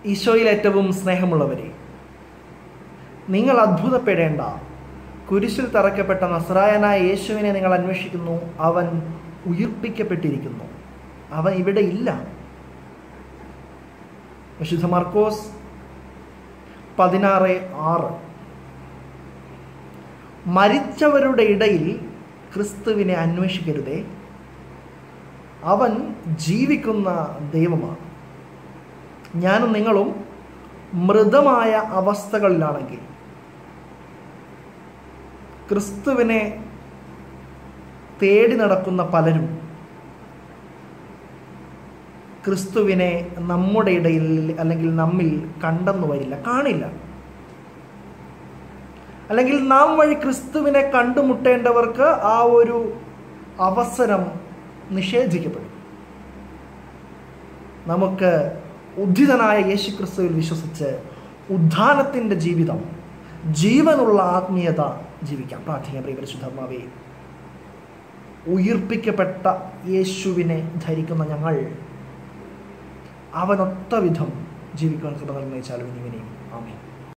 ഈശോയിൽ ഏറ്റവും സ്നേഹമുള്ളവരെ നിങ്ങൾ അത്ഭുതപ്പെടേണ്ട കുരിശിൽ തറയ്ക്കപ്പെട്ട നസ്രായനായ യേശുവിനെ നിങ്ങൾ അന്വേഷിക്കുന്നു അവൻ ഉയിർപ്പിക്കപ്പെട്ടിരിക്കുന്നു അവൻ ഇവിടെ ഇല്ല വിശുദ്ധ മാർക്കോസ് പതിനാറ് ആറ് മരിച്ചവരുടെ ഇടയിൽ ക്രിസ്തുവിനെ അന്വേഷിക്കരുതേ അവൻ ജീവിക്കുന്ന ദൈവമാണ് ഞാനും നിങ്ങളും മൃതമായ അവസ്ഥകളിലാണെങ്കിൽ ക്രിസ്തുവിനെ തേടി നടക്കുന്ന പലരും ക്രിസ്തുവിനെ നമ്മുടെ ഇടയിൽ അല്ലെങ്കിൽ നമ്മിൽ കണ്ടെന്നു വരില്ല കാണില്ല അല്ലെങ്കിൽ നാം വഴി ക്രിസ്തുവിനെ കണ്ടുമുട്ടേണ്ടവർക്ക് ആ ഒരു അവസരം നിഷേധിക്കപ്പെടും നമുക്ക് ഉദ്ധിതനായ യേശു ക്രിസ്തുവിൽ വിശ്വസിച്ച് ഉദ്ധാനത്തിൻ്റെ ജീവിതം ജീവനുള്ള ആത്മീയത ജീവിക്കാം പ്രാർത്ഥിക്കാം പ്രിയ പരിശുദ്ധമാവേ ഉയിർപ്പിക്കപ്പെട്ട യേശുവിനെ ധരിക്കുന്ന ഞങ്ങൾ അവനൊത്ത വിധം ജീവിക്കുവാൻ കൃപ നൽകുന്ന ചാലും ഇനിവിനെയും ആമേ